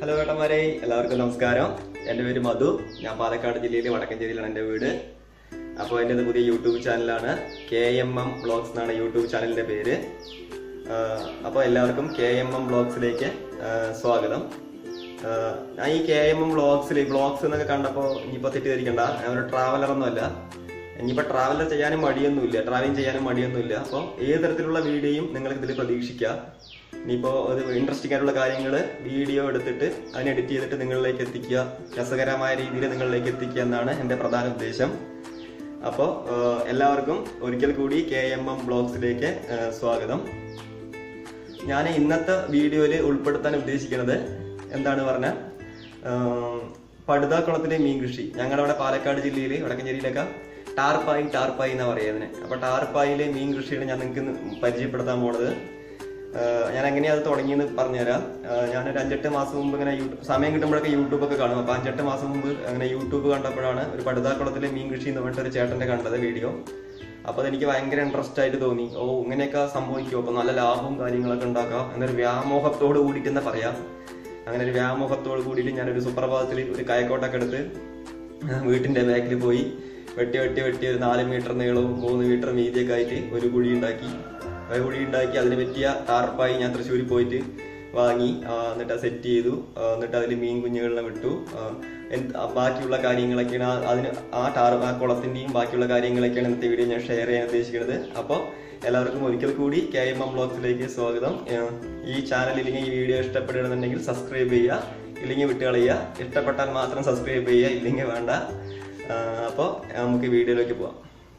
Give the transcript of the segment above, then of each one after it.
Hello ഏട്ടന്മാരെ എല്ലാവർക്കും നമസ്കാരം എൻ്റെ പേര് മധു ഞാൻ പാലക്കാട് ജില്ലയിലെ വടക്കഞ്ചേരിയിലാണ് എൻ്റെ വീട് അപ്പോൾ എൻ്റെ ഇത് പുതിയ യൂട്യൂബ് ചാനലാണ് കെ എം എം ബ്ലോഗ്സ് എന്നാണ് യൂട്യൂബ് ചാനലിൻ്റെ പേര് അപ്പോൾ എല്ലാവർക്കും കെ എം എം ബ്ലോഗ്സിലേക്ക് സ്വാഗതം ആഹ് ഞാൻ ഈ കെ എം എം ബ്ലോഗ്സിൽ ബ്ലോഗ്സ് എന്നൊക്കെ കണ്ടപ്പോൾ ഇനിയിപ്പോൾ തെറ്റിദ്ധരിക്കണ്ട ഞാൻ ഒരു ട്രാവലറൊന്നുമല്ല ഇനിയിപ്പോൾ ട്രാവലർ ചെയ്യാനും മടിയൊന്നുമില്ല ട്രാവലിംഗ് ചെയ്യാനും മടിയൊന്നുമില്ല അപ്പോൾ ഏത് തരത്തിലുള്ള വീഡിയോയും നിങ്ങൾക്ക് ഇതിൽ പ്രതീക്ഷിക്കാം ഇനിയിപ്പോൾ ഒരു ഇൻട്രസ്റ്റിംഗ് ആയിട്ടുള്ള കാര്യങ്ങൾ വീഡിയോ എടുത്തിട്ട് അതിനെ എഡിറ്റ് ചെയ്തിട്ട് നിങ്ങളിലേക്ക് എത്തിക്കുക രസകരമായ രീതിയിൽ നിങ്ങളിലേക്ക് എത്തിക്കുക എന്നാണ് എൻ്റെ പ്രധാന ഉദ്ദേശം അപ്പോൾ എല്ലാവർക്കും ഒരിക്കൽ കൂടി കെ എം എം ബ്ലോഗ്സിലേക്ക് സ്വാഗതം ഞാൻ ഇന്നത്തെ വീഡിയോയിൽ ഉൾപ്പെടുത്താൻ ഉദ്ദേശിക്കുന്നത് എന്താണ് പറഞ്ഞാൽ പടുതാക്കുളത്തിലെ മീൻ കൃഷി ഞങ്ങളുടെ അവിടെ പാലക്കാട് ജില്ലയിൽ വടക്കഞ്ചേരിയിലൊക്കെ ടാർപ്പായി ടാർപ്പായി എന്നാ പറയുന്നതിന് അപ്പൊ ടാർപ്പായിലെ മീൻ കൃഷിയാണ് ഞാൻ നിങ്ങൾക്ക് ഇന്ന് പരിചയപ്പെടുത്താൻ പോണത് ആഹ് ഞാൻ എങ്ങനെയാ അത് തുടങ്ങിയെന്ന് പറഞ്ഞുതരാം ആഹ് ഞാനൊരു അഞ്ചെട്ട് മാസം മുമ്പ് ഇങ്ങനെ യൂട്യൂബ് സമയം കിട്ടുമ്പോഴൊക്കെ യൂട്യൂബ് ഒക്കെ കാണും അപ്പൊ അഞ്ചെട്ട് മാസം മുമ്പ് അങ്ങനെ യൂട്യൂബ് കണ്ടപ്പോഴാണ് ഒരു പടുതാക്കുളത്തിലെ മീൻ കൃഷി എന്ന് പറഞ്ഞിട്ട് ഒരു ചേട്ടന്റെ കണ്ടത് വീഡിയോ അപ്പൊ അതെനിക്ക് ഭയങ്കര ഇൻട്രസ്റ്റ് ആയിട്ട് തോന്നി ഓ ഇങ്ങനെയൊക്കെ സംഭവിക്കും അപ്പൊ നല്ല ലാഭവും കാര്യങ്ങളൊക്കെ ഉണ്ടാക്കാം എന്നൊരു വ്യാമോഹത്തോട് കൂടിയിട്ട് തന്നെ പറയാം അങ്ങനെ ഒരു വ്യാമോഹത്തോട് കൂടിയിട്ട് ഞാനൊരു സുപ്രഭാതത്തിൽ ഒരു കയക്കോട്ടൊക്കെ എടുത്ത് വീട്ടിന്റെ ബാക്കിൽ പോയി വെട്ടി വെട്ടി വെട്ടി ഒരു നാല് മീറ്റർ നീളവും മൂന്ന് മീറ്റർ വീതിയൊക്കെ ആയിട്ട് ഒരു കുഴി ഉണ്ടാക്കി ഒരു കുഴി ഉണ്ടാക്കി അതിന് പറ്റിയ ടാർപ്പായി ഞാൻ തൃശ്ശൂരിൽ പോയിട്ട് വാങ്ങി ആ, എന്നിട്ട് സെറ്റ് ചെയ്തു ആ, എന്നിട്ട് അതിൽ മീൻ കുഞ്ഞുങ്ങളെ വിട്ടു ആ, എന്ത്- ആ, ബാക്കിയുള്ള കാര്യങ്ങളൊക്കെയാണ് ആ- അതിന് ആ ടാർ ആ കുളത്തിന്റെയും ബാക്കിയുള്ള കാര്യങ്ങളൊക്കെയാണ് ഇന്നത്തെ വീഡിയോ ഞാൻ ഷെയർ ചെയ്യാൻ ഉദ്ദേശിക്കുന്നത് അപ്പോൾ എല്ലാവർക്കും ഒരിക്കൽ കൂടി കെ എം എം ബ്ലോഗ്സിലേക്ക് സ്വാഗതം ആ, ഈ ചാനൽ ഇല്ലെങ്കിൽ ഈ വീഡിയോ ഇഷ്ടപ്പെടുന്നുണ്ടെങ്കിൽ സബ്സ്ക്രൈബ് ചെയ്യുക ഇല്ലെങ്കിൽ വിട്ടുകളയുക ഇഷ്ടപ്പെട്ടാൽ മാത്രം സബ്സ്ക്രൈബ് ചെയ്യുക ഇല്ലെങ്കിൽ വേണ്ട അപ്പോൾ നമുക്ക് വീഡിയോയിലേക്ക് പോവാം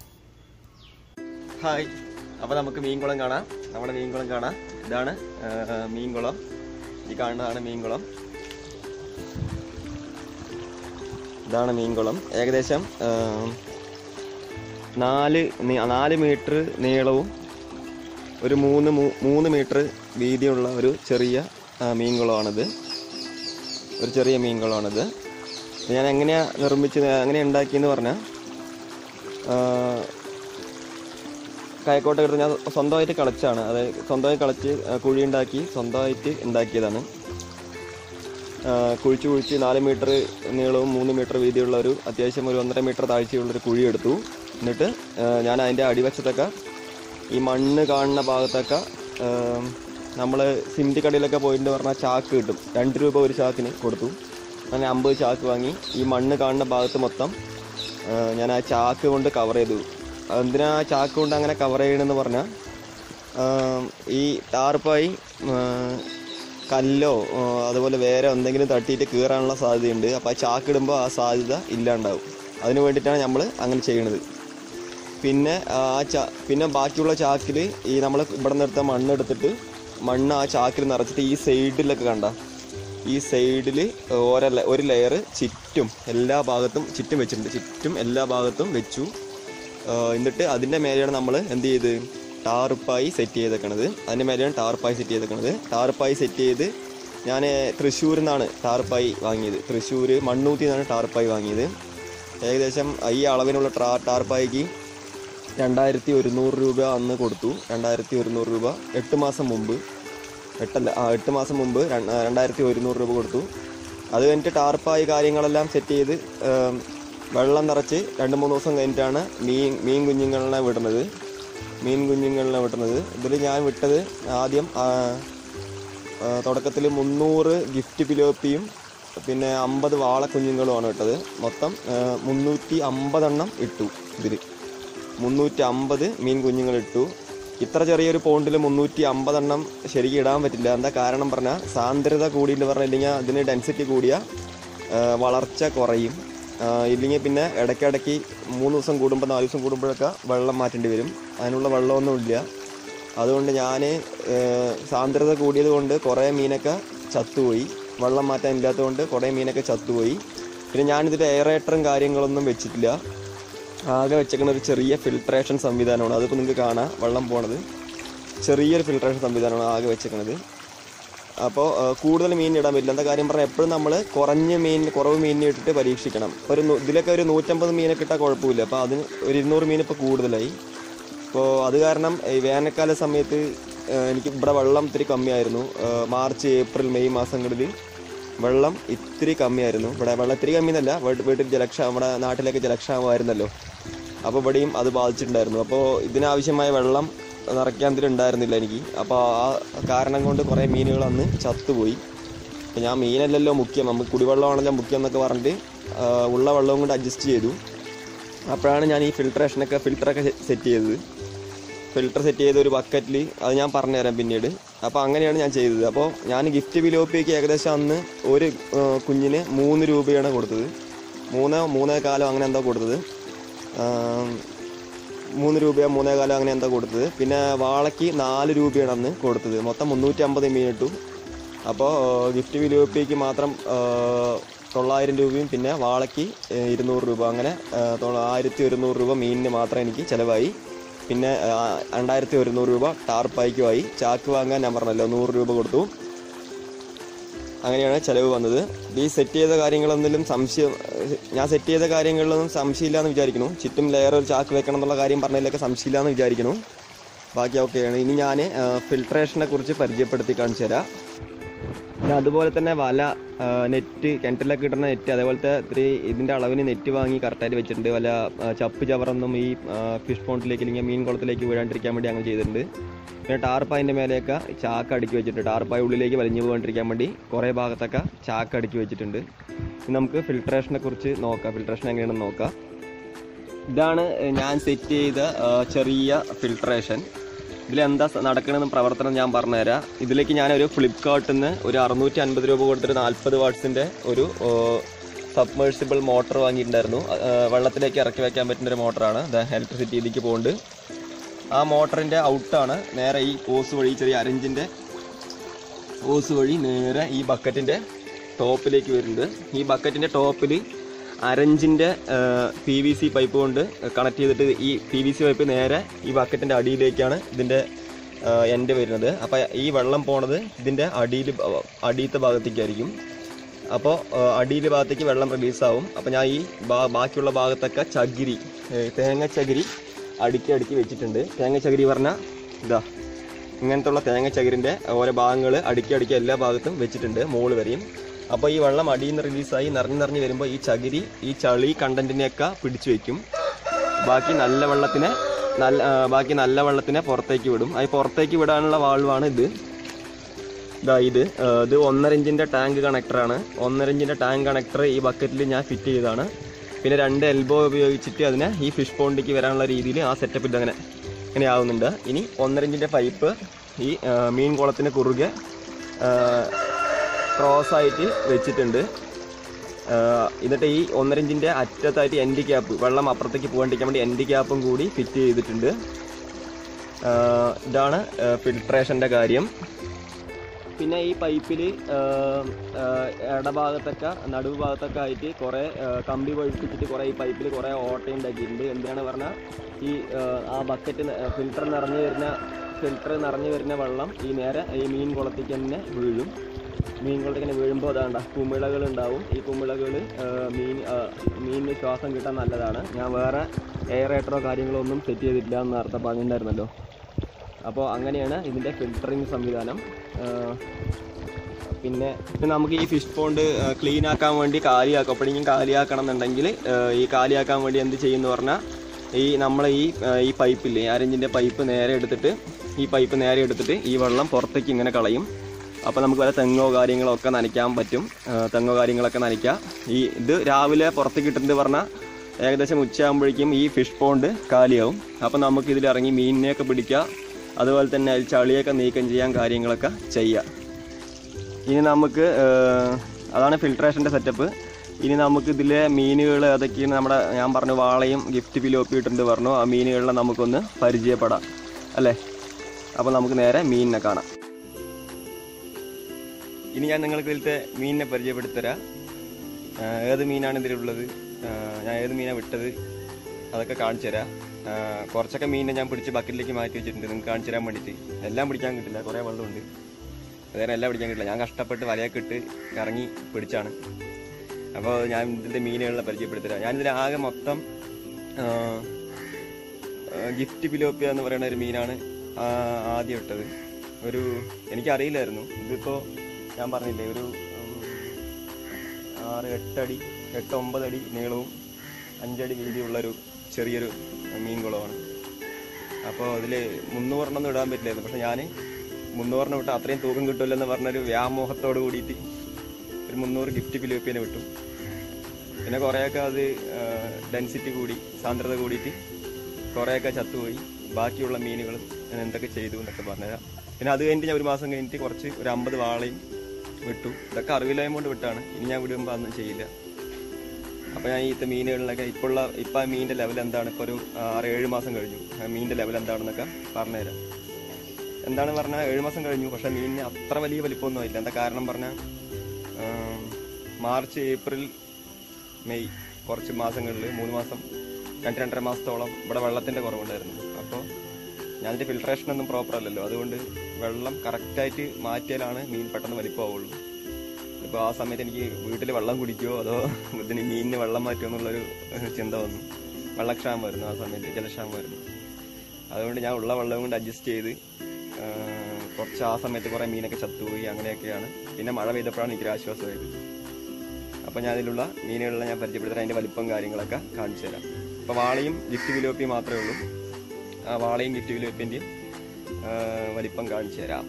ഹായ് അപ്പോൾ നമുക്ക് മീൻകുളം കാണാം നമ്മുടെ മീൻകുളം കാണാം ഇതാണ് ആ, മീൻകുളം ഈ കാണുന്നതാണ് മീൻകുളം ഇതാണ് മീൻകുളം ഏകദേശം ആ, നാല് നീ- നാല് മീറ്റർ നീളവും ഒരു മൂന്ന് മൂ- മൂന്ന് മീറ്റർ വീതിയുള്ള ഒരു ചെറിയ ആ, മീൻകുളമാണിത് ഒരു ചെറിയ മീൻകുളമാണിത് ഞാൻ എങ്ങനെയാ നിർമ്മിച്ചത് എങ്ങനെ ഉണ്ടാക്കിയെന്ന് പറഞ്ഞാൽ കയക്കോട്ട എടുത്ത് ഞാൻ സ്വന്തമായിട്ട് കളിച്ചാണ് അത് സ്വന്തമായി കളിച്ച് ആ, കുഴി ഉണ്ടാക്കി സ്വന്തമായിട്ട് ഉണ്ടാക്കിയതാണ് ആ, കുഴിച്ച് കുഴിച്ച് നാല് മീറ്റർ നീളവും മൂന്ന് മീറ്റർ വീതിയുള്ള ഒരു അത്യാവശ്യം ഒരു ഒന്നര മീറ്റർ താഴ്ചയുള്ള ഒരു കുഴി എടുത്തു എന്നിട്ട് ആ, ഞാൻ അതിൻ്റെ അടിവശത്തൊക്കെ ഈ മണ്ണ് കാണുന്ന ഭാഗത്തൊക്കെ നമ്മൾ സിമൻറ്റ് കടയിലൊക്കെ പോയിട്ട് പറഞ്ഞാൽ ചാക്ക് കിട്ടും രണ്ട് രൂപ ഒരു ചാക്കിന് കൊടുത്തു അങ്ങനെ അമ്പത് ചാക്ക് വാങ്ങി ഈ മണ്ണ് കാണുന്ന ഭാഗത്ത് മൊത്തം ആ, ഞാൻ ആ ചാക്ക് കൊണ്ട് കവർ ചെയ്തു എന്തിനാ ആ ചാക്ക് കൊണ്ട് അങ്ങനെ കവർ ചെയ്യണമെന്ന് പറഞ്ഞാൽ ഈ ടാർപ്പായി ആ, കല്ലോ ആ, അതുപോലെ വേറെ എന്തെങ്കിലും തട്ടിയിട്ട് കീറാനുള്ള സാധ്യതയുണ്ട് അപ്പോൾ ആ ചാക്ക് ഇടുമ്പോൾ ആ സാധ്യത ഇല്ലാണ്ടാവും അതിന് വേണ്ടിയിട്ടാണ് നമ്മൾ അങ്ങനെ ചെയ്യണത് പിന്നെ ആ ചാ പിന്നെ ബാക്കിയുള്ള ചാക്കിൽ ഈ നമ്മൾ ഇവിടെ നിന്ന് എടുത്ത മണ്ണ് എടുത്തിട്ട് മണ്ണ് ആ ചാക്കിൽ നിറച്ചിട്ട് ഈ സൈഡിലൊക്കെ കണ്ട ഈ സൈഡിൽ ഓരോ ല- ഒരു ലെയർ ചുറ്റും എല്ലാ ഭാഗത്തും ചുറ്റും വെച്ചിട്ടുണ്ട് ചുറ്റും എല്ലാ ഭാഗത്തും വെച്ചു ആ, എന്നിട്ട് അതിൻ്റെ മേലെയാണ് നമ്മൾ എന്ത് ചെയ്ത് ടാർപ്പായി സെറ്റ് ചെയ്തേക്കണത് അതിൻ്റെ മേലെയാണ് ടാർപ്പായി സെറ്റ് ചെയ്തേക്കണത് ടാർപ്പായി സെറ്റ് ചെയ്ത് ഞാൻ തൃശ്ശൂരിൽ നിന്നാണ് ടാർപ്പായി വാങ്ങിയത് തൃശ്ശൂർ മണ്ണൂത്തിൽ നിന്നാണ് ടാർപ്പായി വാങ്ങിയത് ഏകദേശം ഈ അളവിനുള്ള ടാ ടാർപ്പായിക്ക് രണ്ടായിരത്തി ഒരുന്നൂറ് രൂപ അന്ന് കൊടുത്തു രണ്ടായിരത്തി ഒരുന്നൂറ് രൂപ എട്ട് മാസം മുമ്പ് എട്ടല്ല ആ എട്ട് മാസം മുമ്പ് രണ്ട്- ആ, രണ്ടായിരത്തി ഒരുന്നൂറ് രൂപ കൊടുത്തു അത് കഴിഞ്ഞിട്ട് ടാർപ്പായി കാര്യങ്ങളെല്ലാം സെറ്റ് ചെയ്ത് ഏം, വെള്ളം നിറച്ച് രണ്ട് മൂന്ന് ദിവസം കഴിഞ്ഞിട്ടാണ് മീൻ മീൻ കുഞ്ഞുങ്ങളെ വിടുന്നത് മീൻ കുഞ്ഞുങ്ങളെ വിടുന്നത് ഇതിൽ ഞാൻ വിട്ടത് ആദ്യം തുടക്കത്തിൽ മുന്നൂറ് ഗിഫ്റ്റ് പിലോപ്പിയും പിന്നെ അമ്പത് വാളക്കുഞ്ഞുങ്ങളുമാണ് ഇട്ടത് മൊത്തം ആ, മുന്നൂറ്റി അമ്പതെണ്ണം ഇട്ടു ഇതിൽ മുന്നൂറ്റി അമ്പത് മീൻ കുഞ്ഞുങ്ങൾ ഇട്ടു ഇത്ര ചെറിയൊരു പോണ്ടിൽ മുന്നൂറ്റി അമ്പതെണ്ണം ശരിക്കും ഇടാൻ പറ്റില്ല എന്താ കാരണം പറഞ്ഞാൽ സാന്ദ്രത കൂടിയിട്ട് പറഞ്ഞില്ലെങ്കിൽ അതിന് ഡെൻസിറ്റി കൂടിയ ആ, വളർച്ച കുറയും ആ, ഇല്ലെങ്കിൽ പിന്നെ ഇടയ്ക്കിടയ്ക്ക് മൂന്ന് ദിവസം കൂടുമ്പോൾ നാല് ദിവസം കൂടുമ്പോഴൊക്കെ വെള്ളം മാറ്റേണ്ടി വരും അതിനുള്ള വെള്ളമൊന്നുമില്ല അതുകൊണ്ട് ഞാൻ സാന്ദ്രത കൂടിയത് കൊണ്ട് കുറേ മീനൊക്കെ ചത്തുപോയി വെള്ളം മാറ്റാൻ ഇല്ലാത്തതുകൊണ്ട് കുറേ മീനൊക്കെ ചത്തുപോയി പിന്നെ ഞാനിതിൽ എയറേറ്ററും കാര്യങ്ങളൊന്നും വെച്ചിട്ടില്ല ആകെ വെച്ചേക്കുന്ന ഒരു ചെറിയ ഫിൽട്രേഷൻ സംവിധാനമാണ് അതിപ്പോൾ നിങ്ങൾക്ക് കാണാം വെള്ളം പോണത് ചെറിയൊരു ഫിൽട്രേഷൻ സംവിധാനമാണ് ആകെ വെച്ചേക്കുന്നത് അപ്പോൾ കൂടുതൽ മീൻ ഇടാൻ പറ്റില്ല എന്താ കാര്യം പറഞ്ഞാൽ എപ്പോഴും നമ്മൾ കുറഞ്ഞ മീൻ കുറവ് മീനിനെ ഇട്ടിട്ട് പരീക്ഷിക്കണം ഇപ്പോൾ ഒരു നൂ- ഇതിലൊക്കെ ഒരു നൂറ്റമ്പത് മീനൊക്കെ ഇട്ടാൽ കുഴപ്പമില്ല അപ്പോൾ അതിന് ഒരു ഇരുന്നൂറ് മീൻ ഇപ്പോൾ കൂടുതലായി അപ്പോൾ അത് കാരണം ഈ വേനൽക്കാല സമയത്ത് ആ, എനിക്ക് ഇവിടെ വെള്ളം ഇത്തിരി കമ്മിയായിരുന്നു ആ, മാർച്ച് ഏപ്രിൽ മെയ് മാസങ്ങളിൽ വെള്ളം ഇത്തിരി കമ്മിയായിരുന്നു ഇവിടെ വെള്ളം ഇത്തിരി കമ്മി എന്നല്ല വീട്ട്- വീട്ടിൽ ജലക്ഷാമം നമ്മുടെ നാട്ടിലേക്ക് ജലക്ഷാമമായിരുന്നല്ലോ അപ്പോൾ ഇവിടെയും അത് ബാധിച്ചിട്ടുണ്ടായിരുന്നു അപ്പോൾ ഇതിനാവശ്യമായ വെള്ളം നിറയ്ക്കാൻ ഇതിലുണ്ടായിരുന്നില്ല എനിക്ക് അപ്പോൾ ആ കാരണം കൊണ്ട് കുറേ മീനുകൾ അന്ന് ചത്തുപോയി അപ്പോൾ ഞാൻ മീനല്ലല്ലോ മുഖ്യം നമുക്ക് കുടിവെള്ളമാണല്ലോ മുഖ്യം എന്നൊക്കെ പറഞ്ഞിട്ട് ആ, ഉള്ള വെള്ളവും കൊണ്ട് അഡ്ജസ്റ്റ് ചെയ്തു അപ്പോഴാണ് ഞാൻ ഈ ഫിൽട്രേഷനൊക്കെ ഫിൽറ്ററൊക്കെ സെറ്റ് ചെയ്തത് ഫിൽറ്റർ സെറ്റ് ചെയ്ത ഒരു ബക്കറ്റിൽ അത് ഞാൻ പറഞ്ഞുതരാം പിന്നീട് അപ്പോൾ അങ്ങനെയാണ് ഞാൻ ചെയ്തത് അപ്പോൾ ഞാൻ ഗിഫ്റ്റ് ബിലോപ്പിക്ക് ഏകദേശം അന്ന് ഒരു ആ, കുഞ്ഞിന് മൂന്ന് രൂപയാണ് കൊടുത്തത് മൂന്ന് മൂന്നേ കാലം അങ്ങനെ എന്താ കൊടുത്തത് ആ, മൂന്ന് രൂപയോ മൂന്നേ കാലം അങ്ങനെ എന്താ കൊടുത്തത് പിന്നെ വാളയ്ക്ക് നാല് രൂപയാണ് അന്ന് കൊടുത്തത് മൊത്തം മുന്നൂറ്റി അമ്പത് മീൻ ഇട്ടു അപ്പോൾ ഗിഫ്റ്റ് ബിലോപ്പിക്ക് മാത്രം ആ, തൊള്ളായിരം രൂപയും പിന്നെ വാളയ്ക്ക് ഏ, ഇരുന്നൂറ് രൂപ അങ്ങനെ ആ, തൊള്ള- ആയിരത്തി ഒരുന്നൂറ് രൂപ മീനിന് മാത്രം എനിക്ക് ചിലവായി പിന്നെ ആ, രണ്ടായിരത്തി ഒരുന്നൂറ് രൂപ ടാർപ്പായിക്കുമായി ചാക്ക് വാങ്ങാൻ ഞാൻ പറഞ്ഞല്ലോ നൂറ് രൂപ കൊടുത്തു അങ്ങനെയാണ് ചിലവ് വന്നത് ഈ സെറ്റ് ചെയ്ത കാര്യങ്ങളൊന്നിലും സംശയം ഞാൻ സെറ്റ് ചെയ്ത കാര്യങ്ങളിലൊന്നും സംശയമില്ല എന്ന് വിചാരിക്കുന്നു ചുറ്റും ലെയർ ഒരു ചാക്ക് വെക്കണം എന്നുള്ള കാര്യം പറഞ്ഞതിലൊക്കെ സംശയമില്ല എന്ന് വിചാരിക്കുന്നു ബാക്കി ഓക്കെയാണ് ഇനി ഞാൻ ഫിൽട്രേഷനെ കുറിച്ച് പരിചയപ്പെടുത്തി കാണിച്ചു തരാം പിന്നെ അതുപോലെ തന്നെ വല ആ, നെറ്റ് കിണറ്റിലൊക്കെ കിട്ടുന്ന നെറ്റ് അതേപോലത്തെ ഇത്തിരി ഇതിൻ്റെ അളവിന് നെറ്റ് വാങ്ങി കറക്റ്റായിട്ട് വെച്ചിട്ടുണ്ട് വല്ല ആ, ചപ്പ് ചവറൊന്നും ഈ ആ, ഫിഷ് പോണ്ടിലേക്ക് അല്ലെങ്കിൽ മീൻ കുളത്തിലേക്ക് വീഴാണ്ടിരിക്കാൻ വേണ്ടി അങ്ങനെ ചെയ്തിട്ടുണ്ട് പിന്നെ ടാർപ്പായിൻ്റെ മേലെയൊക്കെ ചാക്ക് അടുക്കി വെച്ചിട്ടുണ്ട് ടാർപ്പായ ഉള്ളിലേക്ക് വലിഞ്ഞു പോകാണ്ടിരിക്കാൻ വേണ്ടി കുറേ ഭാഗത്തൊക്കെ ചാക്ക് അടുക്കി വെച്ചിട്ടുണ്ട് ഇനി നമുക്ക് ഫിൽട്രേഷനെ കുറിച്ച് നോക്കാം ഫിൽട്രേഷൻ എങ്ങനെയാണെന്ന് നോക്കാം ഇതാണ് ഞാൻ സെറ്റ് ചെയ്ത ആ, ചെറിയ ഫിൽട്രേഷൻ ഇതിലെന്താ സ- നടക്കണമെന്ന് പ്രവർത്തനം ഞാൻ പറഞ്ഞുതരാം ഇതിലേക്ക് ഞാനൊരു ഫ്ലിപ്കാർട്ടിൽ നിന്ന് ഒരു അറുന്നൂറ്റി അൻപത് രൂപ കൊടുത്തിട്ട് നാൽപ്പത് വാട്ട്സിൻ്റെ ഒരു സബ്മേഴ്സിബിൾ മോട്ടർ വാങ്ങിയിട്ടുണ്ടായിരുന്നു ആ, വെള്ളത്തിലേക്ക് ഇറക്കി വെക്കാൻ പറ്റുന്ന ഒരു മോട്ടറാണ് ഇലക്ട്രിസിറ്റി ഇതിലേക്ക് പോകുന്നുണ്ട് ആ മോട്ടറിൻ്റെ ഔട്ടാണ് നേരെ ഈ ഓസ് വഴി ചെറിയ അരഞ്ചിൻ്റെ ഓസ് വഴി നേരെ ഈ ബക്കറ്റിൻ്റെ ടോപ്പിലേക്ക് വരുന്നുണ്ട് ഈ ബക്കറ്റിൻ്റെ ടോപ്പിൽ അരഞ്ചിൻ്റെ പി വി സി പൈപ്പ് കൊണ്ട് കണക്ട് ചെയ്തിട്ട് ഈ പി വി സി പൈപ്പ് നേരെ ഈ ബക്കറ്റിൻ്റെ അടിയിലേക്കാണ് ഇതിൻ്റെ എൻഡ് വരുന്നത് അപ്പോൾ ഈ വെള്ളം പോണത് ഇതിൻ്റെ അടിയിൽ അടിയത്തെ ഭാഗത്തേക്കായിരിക്കും അപ്പോൾ അടിയിൽ ഭാഗത്തേക്ക് വെള്ളം റിലീസാവും അപ്പോൾ ഞാൻ ഈ ബാ- ബാക്കിയുള്ള ഭാഗത്തൊക്കെ ചകിരി ഏ, തേങ്ങ ചകിരി അടുക്കി അടുക്കി വെച്ചിട്ടുണ്ട് തേങ്ങ ചകിരി പറഞ്ഞാൽ ഇതാ ഇങ്ങനത്തെ ഉള്ള തേങ്ങ ചകിരിൻ്റെ ഓരോ ഭാഗങ്ങൾ അടുക്കി അടുക്കി എല്ലാ ഭാഗത്തും വെച്ചിട്ടുണ്ട് മോള് വരെയും അപ്പോൾ ഈ വെള്ളം അടിയിൽ നിന്ന് റിലീസായി നിറഞ്ഞു നിറഞ്ഞ് വരുമ്പോൾ ഈ ചകിരി ഈ ചളി കണ്ടന്റിനെയൊക്കെ പിടിച്ചു വെക്കും ബാക്കി നല്ല വെള്ളത്തിനെ നല്ല ആ, ബാക്കി നല്ല വെള്ളത്തിനെ പുറത്തേക്ക് വിടും അത് പുറത്തേക്ക് വിടാനുള്ള വാൾവാണ് ഇത് ഇതാ ഇത് ആ, ഇത് ഒന്നര ഇഞ്ചിന്റെ ടാങ്ക് കണക്ടറാണ് ഒന്നര ഇഞ്ചിന്റെ ടാങ്ക് കണക്ടർ ഈ ബക്കറ്റിൽ ഞാൻ ഫിറ്റ് ചെയ്തതാണ് പിന്നെ രണ്ട് എൽബോ ഉപയോഗിച്ചിട്ട് അതിനെ ഈ ഫിഷ് പോണ്ടിക്ക് വരാനുള്ള രീതിയിൽ ആ സെറ്റപ്പ് ഇതങ്ങനെ ഇങ്ങനെ ആവുന്നുണ്ട് ഇനി ഒന്നര ഇഞ്ചിന്റെ പൈപ്പ് ഈ ആ, മീൻ കുളത്തിന് കുറുകെ ക്രോസ് ആയിട്ട് വെച്ചിട്ടുണ്ട് ആ, എന്നിട്ട് ഈ ഒന്നര ഇഞ്ചിന്റെ അറ്റത്തായിട്ട് എൻഡ് ക്യാപ്പ് വെള്ളം അപ്പുറത്തേക്ക് പോകാണ്ടിരിക്കാൻ വേണ്ടി എൻഡ് ക്യാപ്പും കൂടി ഫിറ്റ് ചെയ്തിട്ടുണ്ട് ആ, ഇതാണ് ഫിൽട്രേഷന്റെ കാര്യം പിന്നെ ഈ പൈപ്പിൽ ഇടഭാഗത്തൊക്കെ നടുവ് ഭാഗത്തൊക്കെ ആയിട്ട് കുറേ ആ, കമ്പി വഴിപ്പിച്ചിട്ട് കുറേ ഈ പൈപ്പിൽ കുറേ ഓട്ട ഉണ്ടാക്കിയിട്ടുണ്ട് എന്തിനാണ് പറഞ്ഞാൽ ഈ ആ, ആ ബക്കറ്റ് ഫിൽറ്റർ നിറഞ്ഞു വരുന്ന ഫിൽറ്റർ നിറഞ്ഞു വരുന്ന വെള്ളം ഈ നേരെ ഈ മീൻ കുളത്തേക്ക് തന്നെ വീഴും മീൻ കുളത്തേക്ക് തന്നെ വീഴുമ്പോൾ അതാണ്ട കുമിളകൾ ഉണ്ടാവും ഈ കുമിളകൾ മീൻ ആ, മീനിന് ശ്വാസം കിട്ടാൻ നല്ലതാണ് ഞാൻ വേറെ എയറേറ്ററോ കാര്യങ്ങളോ ഒന്നും സെറ്റ് ചെയ്തിട്ടില്ല എന്ന് നേരത്തെ പറഞ്ഞിട്ടുണ്ടായിരുന്നല്ലോ അപ്പോൾ അങ്ങനെയാണ് ഇതിൻ്റെ ഫിൽറ്ററിങ് സംവിധാനം ആ, പിന്നെ പിന്നെ നമുക്ക് ഈ ഫിഷ് പോണ്ട് ക്ലീൻ ആക്കാൻ വേണ്ടി കാലിയാക്കും അപ്പോഴേക്കും കാലിയാക്കണം എന്നുണ്ടെങ്കിൽ ആ, ഈ കാലിയാക്കാൻ വേണ്ടി എന്ത് ചെയ്യുമെന്ന് പറഞ്ഞാൽ ഈ നമ്മൾ ഈ ആ, ഈ പൈപ്പില്ലേ അരഞ്ചിൻ്റെ പൈപ്പ് നേരെ എടുത്തിട്ട് ഈ പൈപ്പ് നേരെ എടുത്തിട്ട് ഈ വെള്ളം പുറത്തേക്ക് ഇങ്ങനെ കളയും അപ്പോൾ നമുക്ക് വല്ല തെങ്ങോ കാര്യങ്ങളോ ഒക്കെ നനയ്ക്കാൻ പറ്റും ആ, തെങ്ങോ കാര്യങ്ങളൊക്കെ നനയ്ക്കാം ഈ ഇത് രാവിലെ പുറത്തേക്ക് ഇട്ടിട്ട് പറഞ്ഞാൽ ഏകദേശം ഉച്ചയാകുമ്പോഴേക്കും ഈ ഫിഷ് പോണ്ട് കാലിയാവും അപ്പോൾ നമുക്ക് ഇതിൽ ഇറങ്ങി മീനിനെയൊക്കെ പിടിക്കാം അതുപോലെ തന്നെ അതിൽ ചളിയൊക്കെ നീക്കം ചെയ്യാൻ കാര്യങ്ങളൊക്കെ ചെയ്യാം ഇനി നമുക്ക് ഏഹ്, അതാണ് ഫിൽട്രേഷൻ്റെ സെറ്റപ്പ് ഇനി നമുക്ക് ഇതിലെ മീനുകൾ അതൊക്കെയാണ് നമ്മുടെ ഞാൻ പറഞ്ഞു വാളയും ഗിഫ്റ്റ് ഫിലോപ്പി ഇട്ടിട്ടുണ്ട് പറഞ്ഞു ആ മീനുകളിലെ നമുക്കൊന്ന് പരിചയപ്പെടാം അല്ലേ അപ്പോൾ നമുക്ക് നേരെ മീനിനെ കാണാം ഇനി ഞാൻ നിങ്ങൾക്ക് ഇതിലത്തെ മീനിനെ പരിചയപ്പെടുത്തരാം ഏഹ്, ഏത് മീനാണ് ഇതിലുള്ളത് ഏഹ്, ഞാൻ ഏത് മീനാണ് വിട്ടത് അതൊക്കെ കാണിച്ചു തരാം ഏഹ്, കുറച്ചൊക്കെ മീനിനെ ഞാൻ പിടിച്ച് ബക്കറ്റിലേക്ക് മാറ്റി വെച്ചിട്ടുണ്ട് നിങ്ങൾക്ക് കാണിച്ചു തരാൻ വേണ്ടിയിട്ട് എല്ലാം പിടിക്കാൻ കിട്ടില്ല കുറേ വെള്ളമുണ്ട് വേറെ എല്ലാം പിടിക്കാൻ കിട്ടില്ല ഞാൻ കഷ്ടപ്പെട്ട് വലയൊക്കെ ഇട്ട് ഇറങ്ങി പിടിച്ചാണ് അപ്പോൾ ഞാൻ ഇതിൻ്റെ മീനുകളെ പരിചയപ്പെടുത്തരാം ഞാനിതിൽ ആകെ മൊത്തം ഗിഫ്റ്റ് ഫിലോപ്പിയ എന്ന് പറയുന്ന ഒരു മീനാണ് ആ, ആദ്യം ഇട്ടത് ഒരു എനിക്കറിയില്ലായിരുന്നു ഇതിപ്പോൾ ഞാൻ പറഞ്ഞില്ലേ ഒരു ഉം, ആറ് എട്ടടി എട്ട് ഒമ്പത് അടി നീളവും അഞ്ചടി വീതിയുള്ളൊരു ചെറിയൊരു മീൻ കുളമാണ് അപ്പോൾ അതിൽ മുന്നൂറെണ്ണം ഇടാൻ പറ്റില്ലായിരുന്നു പക്ഷെ ഞാൻ മുന്നൂറെണ്ണം വിട്ട് അത്രയും തൂക്കം കിട്ടുമല്ലെന്ന് പറഞ്ഞൊരു വ്യാമോഹത്തോട് കൂടിയിട്ട് ഒരു മുന്നൂറ് ഗിഫ്റ്റ് ഫിലിപ്പിനെ വിട്ടു പിന്നെ കുറേയൊക്കെ അത് ഡെൻസിറ്റി കൂടി സാന്ദ്രത കൂടിയിട്ട് കുറേയൊക്കെ ചത്തുപോയി ബാക്കിയുള്ള മീനുകൾ ഞാൻ എന്തൊക്കെ ചെയ്തു എന്നൊക്കെ പറഞ്ഞുതരാം പിന്നെ അത് കഴിഞ്ഞിട്ട് ഞാൻ ഒരു മാസം കഴിഞ്ഞിട്ട് കുറച്ച് ഒരു അമ്പത് വാളയും വിട്ടു ഇതൊക്കെ അറിവില്ലായ്മ കൊണ്ട് വിട്ടാണ് ഇനി ഞാൻ വിടുമ്പോൾ അതൊന്നും ചെയ്യില്ല അപ്പോൾ ഞാൻ ഈ മീനുകളിലൊക്കെ ഇപ്പോഴുള്ള ഇപ്പം ആ മീനിൻ്റെ ലെവൽ എന്താണ് ഇപ്പോൾ ഒരു ആറ് ഏഴ് മാസം കഴിഞ്ഞു ആ മീനിൻ്റെ ലെവൽ എന്താണെന്നൊക്കെ പറഞ്ഞുതരാം എന്താണ് പറഞ്ഞാൽ ഏഴ് മാസം കഴിഞ്ഞു പക്ഷേ മീനിന് അത്ര വലിയ വലിപ്പമൊന്നും ആയില്ല എന്താ കാരണം പറഞ്ഞാൽ മാർച്ച് ഏപ്രിൽ മെയ് കുറച്ച് മാസങ്ങളിൽ മൂന്ന് മാസം രണ്ട് രണ്ടര മാസത്തോളം ഇവിടെ വെള്ളത്തിൻ്റെ കുറവുണ്ടായിരുന്നു അപ്പോൾ ഞാനിൻ്റെ ഫിൽട്രേഷൻ ഒന്നും പ്രോപ്പർ അല്ലല്ലോ അതുകൊണ്ട് വെള്ളം കറക്റ്റായിട്ട് മാറ്റിയാലാണ് മീൻ പെട്ടെന്ന് വലിപ്പമാവുള്ളൂ ഇപ്പോൾ ആ സമയത്ത് എനിക്ക് വീട്ടിൽ വെള്ളം കുടിക്കുമോ അതോ ഇതിന് മീനിന് വെള്ളം മാറ്റുമോ എന്നുള്ളൊരു ചിന്ത വന്നു വെള്ളക്ഷാമമായിരുന്നു ആ സമയത്ത് ജലക്ഷാമമായിരുന്നു അതുകൊണ്ട് ഞാൻ ഉള്ള വെള്ളം കൊണ്ട് അഡ്ജസ്റ്റ് ചെയ്ത് ആ, കുറച്ച് ആ സമയത്ത് കുറേ മീനൊക്കെ ചത്തുപോയി അങ്ങനെയൊക്കെയാണ് പിന്നെ മഴ പെയ്തപ്പോഴാണ് എനിക്കൊരു ആശ്വാസമായത് അപ്പോൾ ഞാൻ അതിലുള്ള മീനുകളെല്ലാം ഞാൻ പരിചയപ്പെടുത്താൻ അതിൻ്റെ വലിപ്പം കാര്യങ്ങളൊക്കെ കാണിച്ചു തരാം അപ്പോൾ വാളയും ഗിഫ്റ്റ് വിലോപ്പിയും മാത്രമേ ഉള്ളൂ ആ വാളയും ഗിഫ്റ്റ് വിലോപ്പിൻ്റെയും വലിപ്പം കാണിച്ചു തരാം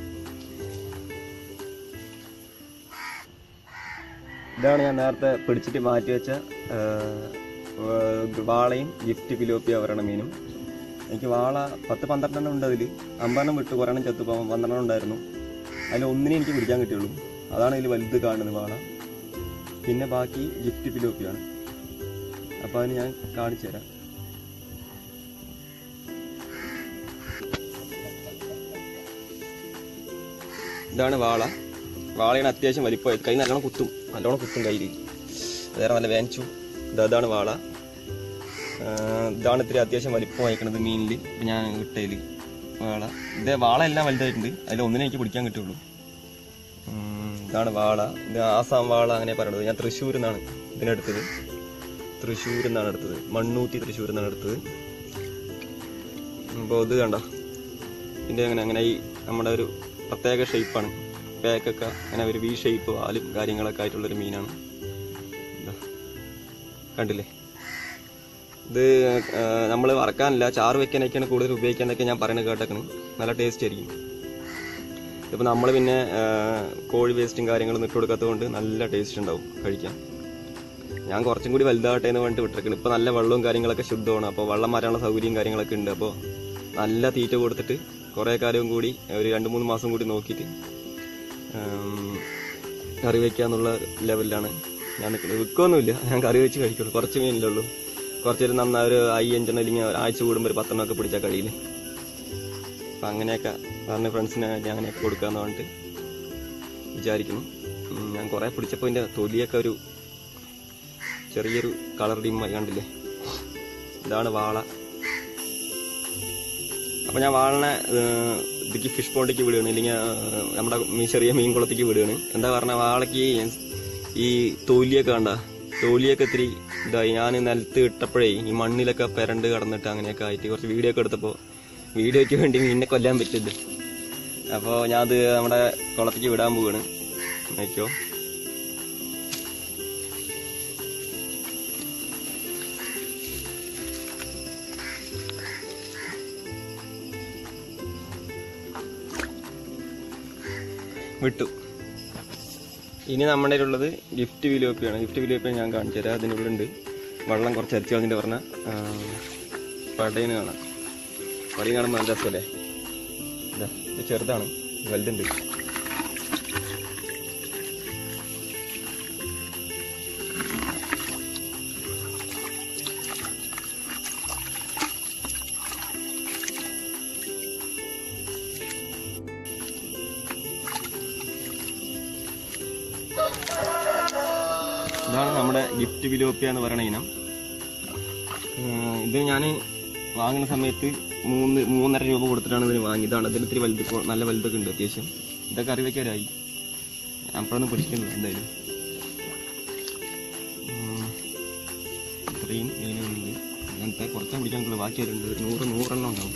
ഇതാണ് ഞാൻ നേരത്തെ പിടിച്ചിട്ട് മാറ്റി വെച്ച ആ, ആ, വാളയും ഗിഫ്റ്റ് ഫിലോപ്പിയ പറയണ മീനും എനിക്ക് വാള പത്ത് പന്ത്രണ്ടെണ്ണം ഉണ്ട് അതിൽ അമ്പതെണ്ണം വിട്ട് കുറെണ്ണം ചത്തു പോകും പന്ത്രണ്ടെണ്ണം ഉണ്ടായിരുന്നു അതിൽ ഒന്നിനെ എനിക്ക് പിടിക്കാൻ കിട്ടിയുള്ളൂ അതാണ് ഇതിൽ വലുത് കാണുന്നത് വാള പിന്നെ ബാക്കി ഗിഫ്റ്റ് ഫിലോപ്പിയാണ് അപ്പോൾ അതിന് ഞാൻ കാണിച്ചു തരാം ഇതാണ് വാള വാളയാണ് അത്യാവശ്യം വലിപ്പമായി കൈ നല്ലോണം കുത്തും നല്ലോണം കുത്തും കയ്യിൽ വേറെ നല്ല വേനച്ചു ഇത് അതാണ് വാള ആ, ഇതാണ് ഇത്തിരി അത്യാവശ്യം വലിപ്പം വായിക്കണത് മീനിൽ ഞാൻ ഇട്ടതിൽ വാള ഇത് വാള എല്ലാം വലുതായിട്ടുണ്ട് അതിൽ ഒന്നിനെ എനിക്ക് പിടിക്കാൻ കിട്ടുള്ളൂ ഉം, ഇതാണ് വാള ഇത് ആസാം വാള അങ്ങനെ പറയുന്നത് ഞാൻ തൃശ്ശൂരിൽ നിന്നാണ് ഇതിനെടുത്തത് തൃശ്ശൂരിൽ നിന്നാണ് എടുത്തത് മണ്ണൂത്തി തൃശ്ശൂരിൽ നിന്നാണ് എടുത്തത് അപ്പോൾ ഇത് കണ്ടോ ഇതിൻ്റെ അങ്ങനെ അങ്ങനെ ഈ നമ്മുടെ ഒരു പ്രത്യേക ഷേപ്പാണ് പാക്കൊക്കെ അങ്ങനെ ഒരു വി ഷേപ്പ് വാലും കാര്യങ്ങളൊക്കെ ആയിട്ടുള്ളൊരു മീനാണ് ഇതാ. കണ്ടില്ലേ ഇത് നമ്മൾ വറക്കാനല്ല ചാറ് വെക്കാനൊക്കെയാണ് കൂടുതൽ ഉപയോഗിക്കാനൊക്കെ ഞാൻ പറയുന്നത് കേട്ടേക്കണ് നല്ല ടേസ്റ്റ് ആയിരിക്കും ഇപ്പം നമ്മൾ പിന്നെ ആ, കോഴി വേസ്റ്റും കാര്യങ്ങളും ഇട്ട് കൊടുക്കാത്തത് കൊണ്ട് നല്ല ടേസ്റ്റ് ഉണ്ടാവും കഴിക്കാൻ ഞാൻ കുറച്ചും കൂടി വലുതാവട്ടെ എന്ന് പറഞ്ഞിട്ട് വിട്ടിരിക്കണം ഇപ്പം നല്ല വെള്ളവും കാര്യങ്ങളൊക്കെ ശുദ്ധമാണ് അപ്പോൾ വെള്ളം മാറ്റാനുള്ള സൗകര്യം കാര്യങ്ങളൊക്കെ ഉണ്ട് അപ്പോൾ നല്ല തീറ്റ കൊടുത്തിട്ട് കുറേ കാലവും കൂടി ഒരു രണ്ട് മൂന്ന് മാസം കൂടി നോക്കിയിട്ട് ഉം, കറി വയ്ക്കാന്നുള്ള ലെവലിലാണ് ഞാൻ നിൽക്കുന്നത് വിൽക്കൊന്നുമില്ല ഞാൻ കറി വെച്ച് കഴിക്കുള്ളൂ കുറച്ച് മീനല്ലേ ഉള്ളൂ കുറച്ച് ഒരു നന്നാ ഒരു ഐ അഞ്ചെണ്ണം അല്ലെങ്കിൽ ആഴ്ച കൂടുമ്പോൾ ഒരു പത്തെണ്ണം ഒക്കെ പിടിച്ചാൽ കഴിയില്ലേ അപ്പം അങ്ങനെയൊക്കെ പറഞ്ഞ ഫ്രണ്ട്സിന് ഞാൻ അങ്ങനെയൊക്കെ കൊടുക്കാന്ന് പറഞ്ഞിട്ട് വിചാരിക്കുന്നു ഉം, ഞാൻ കുറേ പിടിച്ചപ്പോൾ എൻ്റെ തൊലിയൊക്കെ ഒരു ചെറിയൊരു കളർ ഡിമ്മായി കണ്ടില്ലേ ഇതാണ് വാള അപ്പോൾ ഞാൻ വാളിനെ ഏഹ്, ഇതിക്ക് ഫിഷ് പോണ്ടിക്ക് വിടുകയാണ് ഇല്ലെങ്കിൽ ഏഹ്, നമ്മുടെ മീൻ ചെറിയ മീൻ കുളത്തേക്ക് വിടുകയാണ് എന്താ പറഞ്ഞ വാളയ്ക്ക് ഈ തോലിയൊക്കെ കണ്ട തോലിയൊക്കെ ഇത്തിരി ഇതായി ഞാൻ നിലത്ത് ഇട്ടപ്പോഴേ ഈ മണ്ണിലൊക്കെ പെരണ്ട് കടന്നിട്ട് അങ്ങനെയൊക്കെ ആയിട്ട് കുറച്ച് വീഡിയോ ഒക്കെ എടുത്തപ്പോൾ വീഡിയോയ്ക്ക് വേണ്ടി മീനിനെ കൊല്ലാൻ പറ്റില്ല അപ്പോൾ ഞാൻ അത് നമ്മുടെ കുളത്തേക്ക് വിടാൻ പോവാണ് നോക്കിയോ വിട്ടു ഇനി നമ്മുടെ ഉള്ളത് ഗിഫ്റ്റ് വിലോപ്പിയാണ് ഗിഫ്റ്റ് വിലോപ്പിയാണ് ഞാൻ കാണിച്ചു തരാം അതിനുള്ളുണ്ട് വെള്ളം കുറച്ച് അരിച്ചു കളഞ്ഞിട്ട് പറഞ്ഞ പടയിന് കാണാം പടയും കാണുമ്പോൾ നല്ല രസമല്ലേ ഇതാ ഇത് ചെറുതാണ് വലുതുണ്ട് ഇതാണ് നമ്മുടെ ഗിഫ്റ്റ് വിലോപ്പിയ എന്ന് പറയുന്ന ഇനം ഉം, ഇത് ഞാൻ വാങ്ങുന്ന സമയത്ത് മൂന്ന് മൂന്നര രൂപ കൊടുത്തിട്ടാണ് ഇതിന് വാങ്ങിയതാണ് ഇതിൽ ഇത്തിരി വലുത് ഇപ്പൊ നല്ല വലുതൊക്കെ ഉണ്ട് അത്യാവശ്യം ഇതൊക്കെ കറി വയ്ക്കാനായി ഞാൻ അപ്പോഴൊന്നും പിടിക്കുന്നില്ല എന്തായാലും ഉം, ഇത്രയും മീനുകളുണ്ട് അങ്ങനത്തെ കുറച്ചേ പിടിക്കാൻ കിട്ടുള്ളൂ ബാക്കി വരുന്നുണ്ട് ഒരു നൂറ് നൂറെണ്ണം ഉണ്ടാവും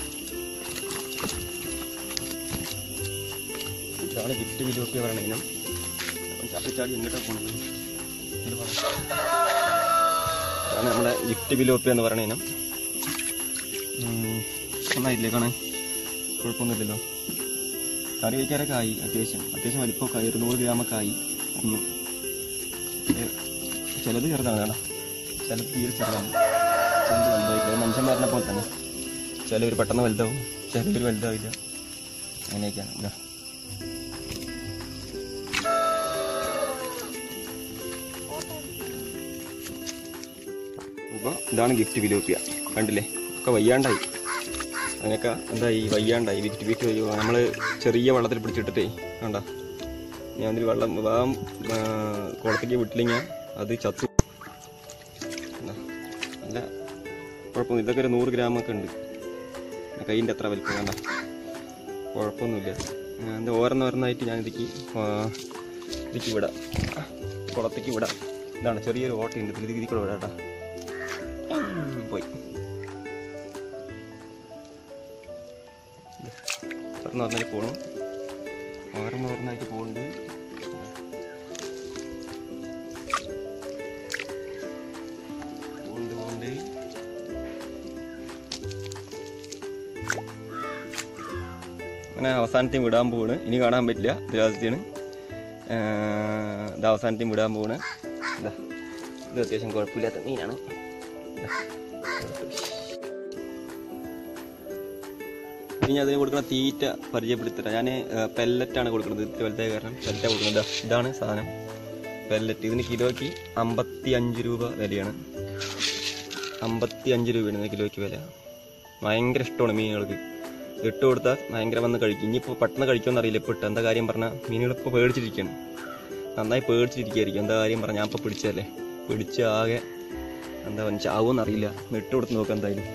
ഇതാണ് ഗിഫ്റ്റ് വിലോപ്പിയ പറയുന്ന ഇനം അപ്പം ചാടി ചാടി എങ്ങോട്ടാണ് പോകുന്നത് അതാണ് നമ്മുടെ ഗിഫ്റ്റ് ബിലോപ്പി എന്ന് പറയുന്ന ഇനം ഉം, നന്നായില്ലേ കാണാൻ കുഴപ്പമൊന്നുമില്ലല്ലോ കറി വയ്ക്കാനൊക്കെ ആയി അത്യാവശ്യം അത്യാവശ്യം വലിപ്പമൊക്കെ ആയി ഒരു നൂറ് ഗ്രാമൊക്കെ ആയി ഒന്ന് ഏ, ചിലത് ചെറുതാണ് കേട്ടോ ചിലത് തീരെ ചെറുതാണ് ചിലത് വലുതായില്ല മനുഷ്യന്മാരനെ പോലെ തന്നെ ചിലവർ പെട്ടെന്ന് വലുതാവും ചിലവർ വലുതാവില്ല അങ്ങനെയൊക്കെയാണ് ഇതാ അപ്പോൾ ഇതാണ് ഗിഫ്റ്റ് വിലോപ്പിയ കണ്ടില്ലേ ഒക്കെ വയ്യാണ്ടായി അതിനൊക്കെ എന്തായി വയ്യാണ്ടായി വിറ്റ് വിറ്റ് വയ്യോ നമ്മൾ ചെറിയ വെള്ളത്തിൽ പിടിച്ചിട്ടിട്ടേ കണ്ട ഞാൻ അതിൽ വെള്ളം ആ ആ, കുളത്തേക്ക് വിട്ടില്ലെങ്കിൽ അത് ചത്തു എന്താ, നല്ല കുഴപ്പമൊന്നും ഇതൊക്കെ ഒരു നൂറ് ഗ്രാമൊക്കെ ഉണ്ട് എൻ്റെ കൈയിൻ്റെ അത്ര വലിപ്പം കണ്ട കുഴപ്പമൊന്നുമില്ല ആ, എന്താ ഓരോന്നോരോന്നായിട്ട് ഞാൻ ഇതിക്ക് ആ, ഇതിക്ക് വിടാം കുളത്തേക്ക് വിടാം ഇതാണ് ചെറിയൊരു ഓട്ടയുണ്ട് ഇതിൽ ഇതിൽ കൂടെ വിടാം കേട്ടോ ഉം, പോയി തുറന്ന് പറഞ്ഞാൽ പോകണം ഓരോന്ന് ഓരോന്നായിട്ട് പോകുന്നുണ്ട് പോകുന്നുണ്ട് പോകുന്നുണ്ട് അങ്ങനെ അവസാനത്തെയും വിടാൻ പോവാണ് ഇനി കാണാൻ പറ്റില്ല ഇത് ലാസ്റ്റാണ് ഇത് അവസാനത്തെയും വിടാൻ പോവാണ് ഇതാ ഇത് അത്യാവശ്യം കുഴപ്പമില്ലാത്ത മീനാണ് ഇതാ. ഇനി അതിന് കൊടുക്കുന്ന തീറ്റ പരിചയപ്പെടുത്തരാം ഞാൻ പെല്ലറ്റാണ് കൊടുക്കുന്നത് ഇത്തിരി വലുതായ കാരണം പെല്ലറ്റാണ് കൊടുക്കുന്നത് ദാ, ഇതാണ് സാധനം പെല്ലറ്റ് ഇതിന് കിലോയ്ക്ക് അമ്പത്തി അഞ്ച് രൂപ വിലയാണ് അമ്പത്തി അഞ്ച് രൂപയാണ് ഇതിന് കിലോയ്ക്ക് വില ഭയങ്കര ഇഷ്ടമാണ് മീനുകൾക്ക് ഇട്ട് കൊടുത്താൽ ഭയങ്കര വന്ന് കഴിക്കും ഇനിയിപ്പോൾ പെട്ടെന്ന് കഴിക്കുമെന്ന് അറിയില്ല ഇപ്പോൾ ഇട്ട് എന്താ കാര്യം പറഞ്ഞാൽ മീനുകൾ ഇപ്പോൾ പേടിച്ചിരിക്കുകയാണ് നന്നായി പേടിച്ചിരിക്കുകയായിരിക്കും എന്താ കാര്യം പറഞ്ഞാൽ ഞാൻ ഇപ്പോൾ പിടിച്ചതല്ലേ പിടിച്ച് ആകെ എന്താ പറഞ്ഞാൽ ചാവുമെന്ന് അറിയില്ല ഇട്ട് കൊടുത്ത് നോക്കാം എന്തായാലും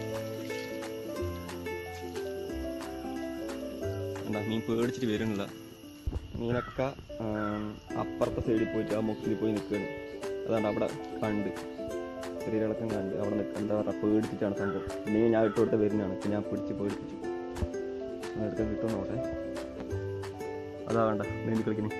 എന്താ മീൻ പേടിച്ചിട്ട് വരുന്നില്ല മീനൊക്കെ ആം, അപ്പുറത്തെ സൈഡിൽ പോയിട്ട് ആ മുക്കിൽ പോയി നിൽക്കുകയാണ് അതാണ് അവിടെ കണ്ട് ചെറിയ ഇളക്കം കണ്ട് അവിടെ നിൽക്കുക എന്താ പറയുക പേടിച്ചിട്ടാണ് സംഭവം പിന്നെ ഞാൻ ഇട്ട് കൊടുത്ത വരുന്നതാണ് ഇപ്പം ഞാൻ പിടിച്ച് പേടിപ്പിച്ചു ആ, എടുക്കാൻ കിട്ടുമെന്ന് നോട്ടെ അതാ വേണ്ട നീന്തി കളിക്കണേ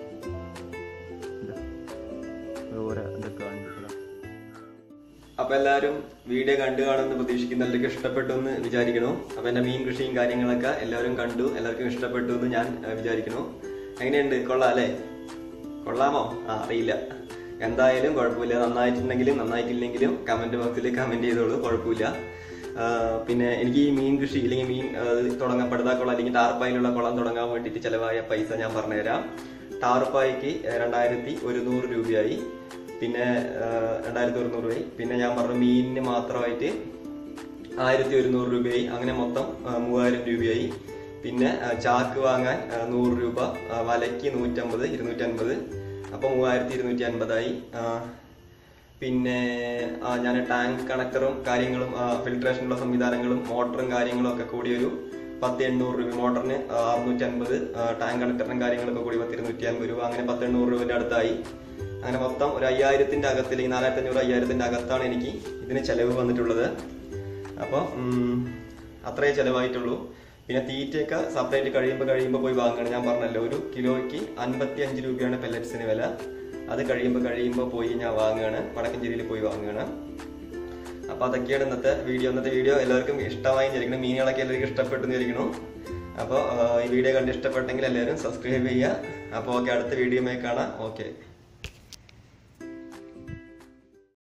ഓരോ ഇതൊക്കെ കാണിച്ചിട്ടില്ല അപ്പൊ എല്ലാവരും വീഡിയോ കണ്ടു കാണുമെന്ന് പ്രതീക്ഷിക്കുന്നു എല്ലാവർക്കും ഇഷ്ടപ്പെട്ടു എന്ന് വിചാരിക്കണു അപ്പൊ എന്റെ മീൻ കൃഷിയും കാര്യങ്ങളൊക്കെ എല്ലാവരും കണ്ടു എല്ലാവർക്കും ഇഷ്ടപ്പെട്ടു എന്ന് ഞാൻ ഏഹ്, വിചാരിക്കണു എങ്ങനെയുണ്ട് കൊള്ളാം അല്ലേ കൊള്ളാമോ ആ അറിയില്ല എന്തായാലും കുഴപ്പമില്ല നന്നായിട്ടുണ്ടെങ്കിലും നന്നായിട്ടില്ലെങ്കിലും കമന്റ് ബോക്സിൽ കമന്റ് ചെയ്തോളൂ കുഴപ്പമില്ല ആ, പിന്നെ എനിക്ക് ഈ മീൻ കൃഷി അല്ലെങ്കിൽ മീൻ ആ, തുടങ്ങാൻ പടുതാക്കുളം അല്ലെങ്കിൽ ടാർപ്പായിലുള്ള കുളം തുടങ്ങാൻ വേണ്ടിയിട്ട് ചെലവായ പൈസ ഞാൻ പറഞ്ഞുതരാം ടാർപ്പായ്ക്ക് രണ്ടായിരത്തി ഒരുന്നൂറ് രൂപയായി പിന്നെ ആ, രണ്ടായിരത്തി ഒരുന്നൂറ് രൂപയായി പിന്നെ ഞാൻ പറഞ്ഞു മീനിന് മാത്രമായിട്ട് ആയിരത്തി ഒരുന്നൂറ് രൂപയായി അങ്ങനെ മൊത്തം ആ, മൂവായിരം രൂപയായി പിന്നെ ആ, ചാക്ക് വാങ്ങാൻ ആ, നൂറ് രൂപ ആ, വലയ്ക്ക് നൂറ്റമ്പത് ഇരുന്നൂറ്റൻപത് അപ്പോൾ മൂവായിരത്തി ഇരുന്നൂറ്റി അൻപതായി ആ, പിന്നെ ആ, ഞാൻ ടാങ്ക് കണക്ടറും കാര്യങ്ങളും ആ, ഫിൽട്രേഷനുള്ള സംവിധാനങ്ങളും മോട്ടറും കാര്യങ്ങളും ഒക്കെ കൂടി ഒരു പത്ത് എണ്ണൂറ് രൂപ മോട്ടറിന് അറുന്നൂറ്റി അൻപത് ടാങ്ക് കണക്ടറിനും കാര്യങ്ങളൊക്കെ കൂടി പത്ത് ഇരുന്നൂറ്റി അൻപത് രൂപ അങ്ങനെ പത്ത് എണ്ണൂറ് രൂപയുടെ അടുത്തായി അങ്ങനെ മൊത്തം ഒരു അയ്യായിരത്തിന്റെ അകത്ത് അല്ലെങ്കിൽ നാലായിരത്തി അഞ്ഞൂറ് അയ്യായിരത്തിന്റെ അകത്താണ് എനിക്ക് ഇതിന് ചെലവ് വന്നിട്ടുള്ളത് അപ്പോൾ അത്രേ ചെലവായിട്ടുള്ളൂ പിന്നെ തീറ്റയൊക്കെ സെപ്പറേറ്റ് കഴിയുമ്പോൾ കഴിയുമ്പോൾ പോയി വാങ്ങണം ഞാൻ പറഞ്ഞല്ലോ ഒരു കിലോയ്ക്ക് അൻപത്തി അഞ്ച് രൂപയാണ് പെല്ലറ്റ്സിന് വില അത് കഴിയുമ്പോൾ കഴിയുമ്പോൾ പോയി ഞാൻ വാങ്ങുകയാണ് വടക്കഞ്ചേരിയിൽ പോയി വാങ്ങുകയാണ് അപ്പോൾ അതൊക്കെയാണ് ഇന്നത്തെ വീഡിയോ ഇന്നത്തെ വീഡിയോ എല്ലാവർക്കും ഇഷ്ടമായി വിചാരിക്കണം മീനുകളൊക്കെ എല്ലാവർക്കും ഇഷ്ടപ്പെട്ടു വിചാരിക്കണം അപ്പോൾ ഈ വീഡിയോ കണ്ട് ഇഷ്ടപ്പെട്ടെങ്കിൽ എല്ലാവരും സബ്സ്ക്രൈബ് ചെയ്യുക അപ്പോൾ ഓക്കെ അടുത്ത വീഡിയോമായി കാണാം ഓക്കെ